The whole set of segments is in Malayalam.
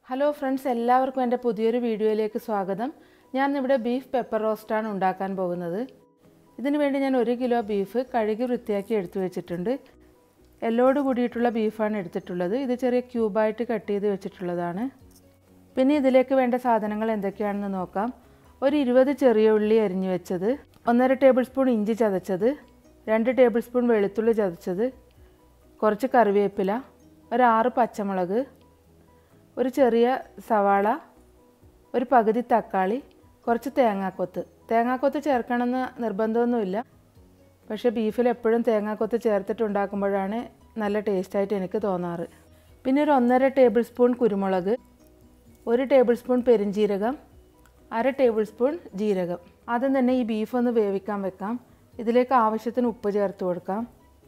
ഹലോ ഫ്രണ്ട്സ് എല്ലാവർക്കും എൻ്റെ പുതിയൊരു വീഡിയോയിലേക്ക് സ്വാഗതം ഞാൻ ഇവിടെ ബീഫ് പെപ്പർ റോസ്റ്റാണ് ഉണ്ടാക്കാൻ പോകുന്നത് ഇതിനു വേണ്ടി ഞാൻ ഒരു കിലോ ബീഫ് കഴുകി വൃത്തിയാക്കി എടുത്തു വെച്ചിട്ടുണ്ട് എല്ലോട് കൂടിയിട്ടുള്ള ബീഫാണ് എടുത്തിട്ടുള്ളത് ഇത് ചെറിയ ക്യൂബായിട്ട് കട്ട് ചെയ്ത് വെച്ചിട്ടുള്ളതാണ് പിന്നെ ഇതിലേക്ക് വേണ്ട സാധനങ്ങൾ എന്തൊക്കെയാണെന്ന് നോക്കാം ഒരു ഇരുപത് ചെറിയ ഉള്ളി അരിഞ്ഞു വെച്ചത് ഒന്നര ടേബിൾ സ്പൂൺ ഇഞ്ചി ചതച്ചത് രണ്ട് ടേബിൾ സ്പൂൺ വെളുത്തുള്ളി ചതച്ചത് കുറച്ച് കറിവേപ്പില ഒരു ആറ് പച്ചമുളക് ഒരു ചെറിയ സവാള ഒരു പകുതി തക്കാളി കുറച്ച് തേങ്ങാക്കൊത്ത് തേങ്ങാക്കൊത്ത് ചേർക്കണമെന്ന് നിർബന്ധമൊന്നുമില്ല പക്ഷേ ബീഫിൽ എപ്പോഴും തേങ്ങാക്കൊത്ത് ചേർത്തിട്ട് ഉണ്ടാക്കുമ്പോഴാണ് നല്ല ടേസ്റ്റായിട്ട് എനിക്ക് തോന്നാറ് പിന്നെ ഒരു ഒന്നര ടേബിൾ സ്പൂൺ കുരുമുളക് ഒരു ടേബിൾ സ്പൂൺ പെരിഞ്ജീരകം അര ടേബിൾ സ്പൂൺ ജീരകം ആദ്യം തന്നെ ഈ ബീഫ് ഒന്ന് വേവിക്കാൻ വെക്കാം ഇതിലേക്ക് ആവശ്യത്തിന് ഉപ്പ് ചേർത്ത് കൊടുക്കാം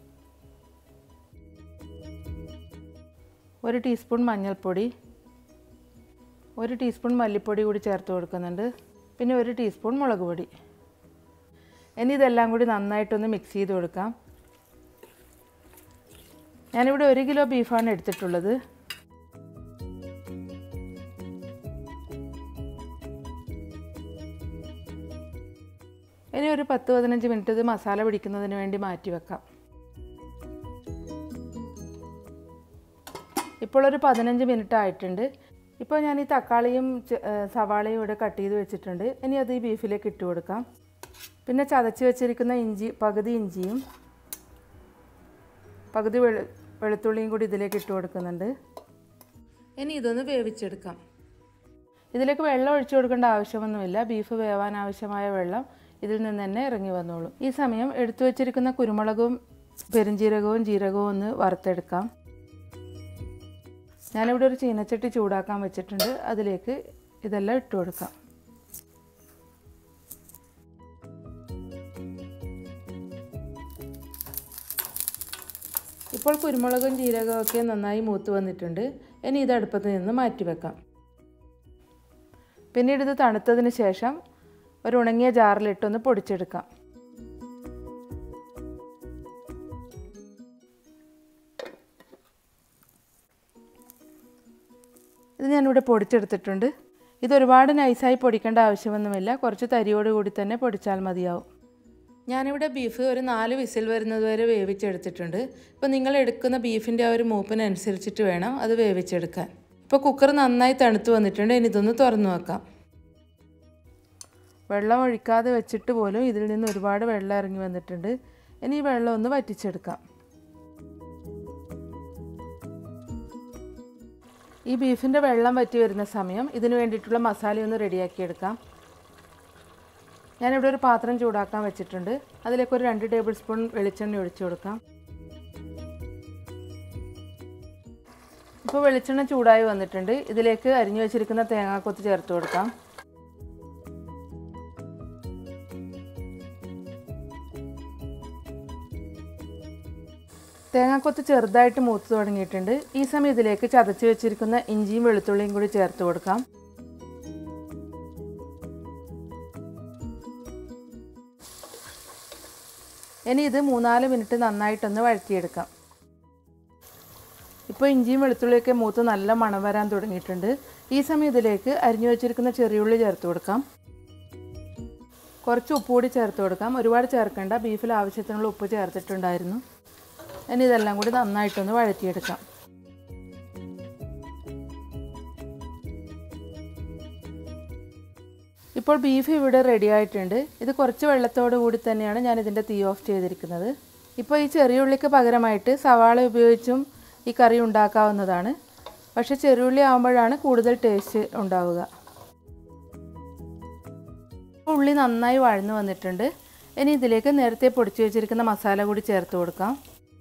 ഒരു ടീസ്പൂൺ മഞ്ഞൾപ്പൊടി ഒരു ടീസ്പൂൺ മല്ലിപ്പൊടി കൂടി ചേർത്ത് കൊടുക്കുന്നുണ്ട് പിന്നെ ഒരു ടീസ്പൂൺ മുളക് പൊടി ഇനി ഇതെല്ലാം കൂടി നന്നായിട്ടൊന്ന് മിക്സ് ചെയ്ത് കൊടുക്കാം ഞാനിവിടെ ഒരു കിലോ ബീഫാണ് എടുത്തിട്ടുള്ളത് ഇനി ഒരു പത്ത് പതിനഞ്ച് മിനിറ്റ് ഇത് മസാല പിടിക്കുന്നതിന് വേണ്ടി മാറ്റി വെക്കാം ഇപ്പോൾ ഒരു പതിനഞ്ച് മിനിറ്റ് ആയിട്ടുണ്ട് ഇപ്പോൾ ഞാൻ ഈ തക്കാളിയും സവാളയും ഇവിടെ കട്ട് ചെയ്ത് വെച്ചിട്ടുണ്ട് ഇനി അത് ഈ ബീഫിലേക്ക് ഇട്ട് കൊടുക്കാം പിന്നെ ചതച്ച് വെച്ചിരിക്കുന്ന ഇഞ്ചി പകുതി ഇഞ്ചിയും പകുതി വെളു വെളുത്തുള്ളിയും കൂടി ഇതിലേക്ക് ഇട്ട് കൊടുക്കുന്നുണ്ട് ഇനി ഇതൊന്ന് വേവിച്ചെടുക്കാം ഇതിലേക്ക് വെള്ളം ഒഴിച്ചു കൊടുക്കേണ്ട ആവശ്യമൊന്നുമില്ല ബീഫ് വേവാൻ ആവശ്യമായ വെള്ളം ഇതിൽ നിന്ന് തന്നെ ഇറങ്ങി വന്നോളും ഈ സമയം എടുത്തു വച്ചിരിക്കുന്ന കുരുമുളകും പെരുംജീരകവും ജീരകവും ഒന്ന് വറുത്തെടുക്കാം ഞാനിവിടെ ഒരു ചീനച്ചട്ടി ചൂടാക്കാൻ വെച്ചിട്ടുണ്ട് അതിലേക്ക് ഇതെല്ലാം ഇട്ട് കൊടുക്കാം ഇപ്പോൾ കുരുമുളകും ജീരകവും ഒക്കെ നന്നായി മൂത്ത് വന്നിട്ടുണ്ട് ഇനി ഇത് അടുപ്പത്ത് നിന്ന് മാറ്റി വെക്കാം പിന്നീട് ഇത് തണുത്തതിന് ശേഷം ഒരു ഉണങ്ങിയ ജാറിലിട്ടൊന്ന് പൊടിച്ചെടുക്കാം ഇത് ഞാനിവിടെ പൊടിച്ചെടുത്തിട്ടുണ്ട് ഇത് ഒരുപാട് നൈസായി പൊടിക്കേണ്ട ആവശ്യമൊന്നുമില്ല കുറച്ച് തരിയോട് കൂടി തന്നെ പൊടിച്ചാൽ മതിയാവും ഞാനിവിടെ ബീഫ് ഒരു നാല് വിസിൽ വരുന്നത് വരെ വേവിച്ചെടുത്തിട്ടുണ്ട് ഇപ്പോൾ നിങ്ങൾ എടുക്കുന്ന ബീഫിൻ്റെ ആ ഒരു മൂപ്പിനനുസരിച്ചിട്ട് വേണം അത് വേവിച്ചെടുക്കാൻ ഇപ്പോൾ കുക്കർ നന്നായി തണുത്ത് വന്നിട്ടുണ്ട് ഇനി ഇതൊന്ന് തുറന്നു വെക്കാം വെള്ളം ഒഴിക്കാതെ വെച്ചിട്ട് പോലും ഇതിൽ നിന്ന് ഒരുപാട് വെള്ളം ഇറങ്ങി വന്നിട്ടുണ്ട് ഇനി ഈ വെള്ളം ഒന്ന് വറ്റിച്ചെടുക്കാം ഈ ബീഫിൻ്റെ വെള്ളം വറ്റി വരുന്ന സമയം ഇതിന് വേണ്ടിയിട്ടുള്ള മസാല ഒന്ന് റെഡിയാക്കിയെടുക്കാം ഞാനിവിടെ ഒരു പാത്രം ചൂടാക്കാൻ വെച്ചിട്ടുണ്ട് അതിലേക്ക് ഒരു രണ്ട് ടേബിൾ സ്പൂൺ വെളിച്ചെണ്ണ ഒഴിച്ചു കൊടുക്കാം ഇപ്പോൾ വെളിച്ചെണ്ണ ചൂടായി വന്നിട്ടുണ്ട് ഇതിലേക്ക് അരിഞ്ഞു വെച്ചിരിക്കുന്ന തേങ്ങാക്കൊത്ത് ചേർത്ത് കൊടുക്കാം തേങ്ങാക്കൊത്ത് ചെറുതായിട്ട് മൂത്ത് തുടങ്ങിയിട്ടുണ്ട് ഈ സമയം ഇതിലേക്ക് ചതച്ച് വെച്ചിരിക്കുന്ന ഇഞ്ചിയും വെളുത്തുള്ളിയും കൂടി ചേർത്ത് കൊടുക്കാം ഇനി ഇത് മൂന്നാല് മിനിറ്റ് നന്നായിട്ടൊന്ന് വഴറ്റിയെടുക്കാം ഇപ്പോൾ ഇഞ്ചിയും വെളുത്തുള്ളിയൊക്കെ മൂത്ത് നല്ല മണം വരാൻ തുടങ്ങിയിട്ടുണ്ട് ഈ സമയം ഇതിലേക്ക് അരിഞ്ഞു വെച്ചിരിക്കുന്ന ചെറിയുള്ളി ചേർത്ത് കൊടുക്കാം കുറച്ച് ഉപ്പ് കൂടി ചേർത്ത് കൊടുക്കാം ഒരുപാട് ചേർക്കേണ്ട ബീഫിൽ ആവശ്യത്തിനുള്ള ഉപ്പ് ചേർത്തിട്ടുണ്ടായിരുന്നു ഇനി ഇതെല്ലാം കൂടി നന്നായിട്ടൊന്ന് വഴറ്റിയെടുക്കാം ഇപ്പോൾ ബീഫ് ഇവിടെ റെഡി ആയിട്ടുണ്ട് ഇത് കുറച്ച് വെള്ളത്തോടു കൂടി തന്നെയാണ് ഞാൻ ഇതിൻ്റെ തീ ഓഫ് ചെയ്തിരിക്കുന്നത് ഇപ്പോൾ ഈ ചെറിയ ഉള്ളിക്ക് പകരമായിട്ട് സവാള ഉപയോഗിച്ചും ഈ കറി ഉണ്ടാക്കാവുന്നതാണ് പക്ഷേ ചെറിയുള്ളി ആകുമ്പോഴാണ് കൂടുതൽ ടേസ്റ്റ് ഉണ്ടാവുക ഉള്ളി നന്നായി വഴന്നു വന്നിട്ടുണ്ട് ഇനി ഇതിലേക്ക് നേരത്തെ പൊടിച്ചു വെച്ചിരിക്കുന്ന മസാല കൂടി ചേർത്ത് കൊടുക്കാം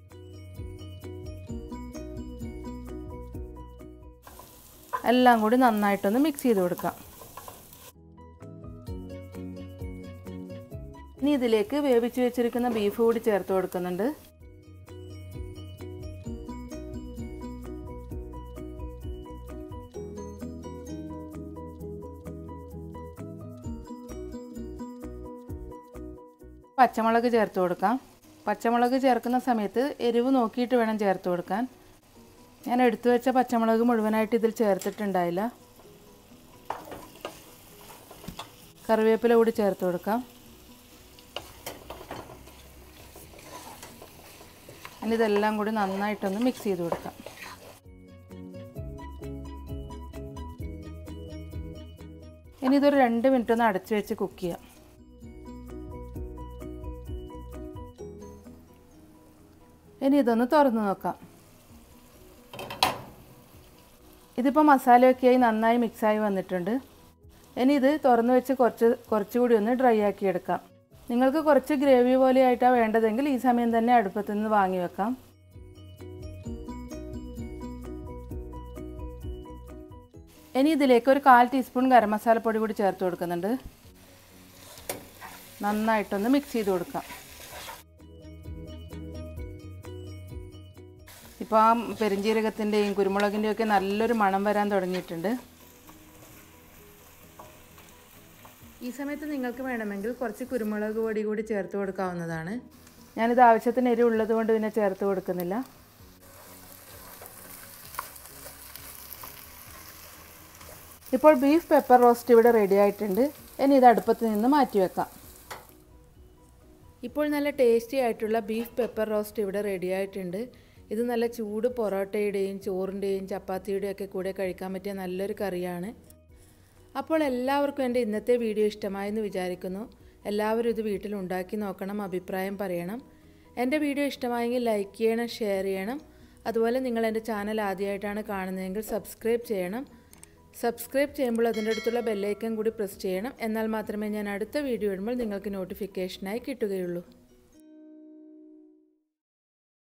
എല്ലാം കൂടി നന്നായിട്ടൊന്ന് മിക്സ് ചെയ്ത് കൊടുക്കാം ഇനി ഇതിലേക്ക് വേവിച്ച് വെച്ചിരിക്കുന്ന ബീഫ് കൂടി ചേർത്ത് കൊടുക്കുന്നുണ്ട് പച്ചമുളക് ചേർത്ത് കൊടുക്കാം പച്ചമുളക് ചേർക്കുന്ന സമയത്ത് എരിവ് നോക്കിയിട്ട് വേണം ചേർത്ത് കൊടുക്കാൻ ഞാൻ എടുത്തു വെച്ച പച്ചമുളക് മുഴുവനായിട്ട് ഇതിൽ ചേർത്തിട്ടുണ്ടായില്ല കറിവേപ്പില കൂടി ചേർത്ത് കൊടുക്കാം ഇനി ഇതെല്ലാം കൂടി നന്നായിട്ടൊന്ന് മിക്സ് ചെയ്ത് കൊടുക്കാം ഇനി ഇതൊരു രണ്ട് മിനിറ്റ് ഒന്ന് അടച്ചു വെച്ച് കുക്ക് ചെയ്യാം ഇനി ഇതൊന്ന് തുറന്ന് നോക്കാം ഇതിപ്പോൾ മസാലയൊക്കെയായി നന്നായി മിക്സായി വന്നിട്ടുണ്ട് ഇനി ഇത് തുറന്ന് വെച്ച് കുറച്ച് കുറച്ചുകൂടി ഒന്ന് ഡ്രൈ ആക്കി എടുക്കാം നിങ്ങൾക്ക് കുറച്ച് ഗ്രേവി പോലെ ആയിട്ടാണ് വേണ്ടതെങ്കിൽ ഈ സമയം തന്നെ അടുപ്പത്തു നിന്ന് വാങ്ങി വെക്കാം ഇനി ഇതിലേക്ക് ഒരു കാൽ ടീസ്പൂൺ ഗരം മസാലപ്പൊടി കൂടി ചേർത്ത് കൊടുക്കുന്നുണ്ട് നന്നായിട്ടൊന്ന് മിക്സ് ചെയ്ത് കൊടുക്കാം ഇപ്പോൾ ആ പെരിഞ്ജീരകത്തിൻ്റെയും കുരുമുളകിൻ്റെയും ഒക്കെ നല്ലൊരു മണം വരാൻ തുടങ്ങിയിട്ടുണ്ട് ഈ സമയത്ത് നിങ്ങൾക്ക് വേണമെങ്കിൽ കുറച്ച് കുരുമുളക് പൊടി കൂടി ചേർത്ത് കൊടുക്കാവുന്നതാണ് ഞാനിത് ആവശ്യത്തിന് എരിവ് ഉള്ളത് കൊണ്ട് പിന്നെ ചേർത്ത് കൊടുക്കുന്നില്ല ഇപ്പോൾ ബീഫ് പെപ്പർ റോസ്റ്റ് ഇവിടെ റെഡി ആയിട്ടുണ്ട് ഇനി ഇത് അടുപ്പത്ത് നിന്ന് മാറ്റി വെക്കാം ഇപ്പോൾ നല്ല ടേസ്റ്റി ആയിട്ടുള്ള ബീഫ് പെപ്പർ റോസ്റ്റ് ഇവിടെ റെഡി ആയിട്ടുണ്ട് ഇത് നല്ല ചൂട് പൊറോട്ടയുടെയും ചോറിൻ്റെയും ചപ്പാത്തിയുടെയും ഒക്കെ കൂടെ കഴിക്കാൻ പറ്റിയ നല്ലൊരു കറിയാണ് അപ്പോൾ എല്ലാവർക്കും എൻ്റെ ഇന്നത്തെ വീഡിയോ ഇഷ്ടമായെന്ന് വിചാരിക്കുന്നു എല്ലാവരും ഇത് വീട്ടിൽ ഉണ്ടാക്കി നോക്കണം അഭിപ്രായം പറയണം എൻ്റെ വീഡിയോ ഇഷ്ടമായെങ്കിൽ ലൈക്ക് ചെയ്യണം ഷെയർ ചെയ്യണം അതുപോലെ നിങ്ങൾ എൻ്റെ ചാനൽ ആദ്യമായിട്ടാണ് കാണുന്നതെങ്കിൽ സബ്സ്ക്രൈബ് ചെയ്യണം സബ്സ്ക്രൈബ് ചെയ്യുമ്പോൾ അതിൻ്റെ അടുത്തുള്ള ബെല്ലൈക്കൻ കൂടി പ്രസ് ചെയ്യണം എന്നാൽ മാത്രമേ ഞാൻ അടുത്ത വീഡിയോ ഇടുമ്പോൾ നിങ്ങൾക്ക് നോട്ടിഫിക്കേഷനായി കിട്ടുകയുള്ളൂ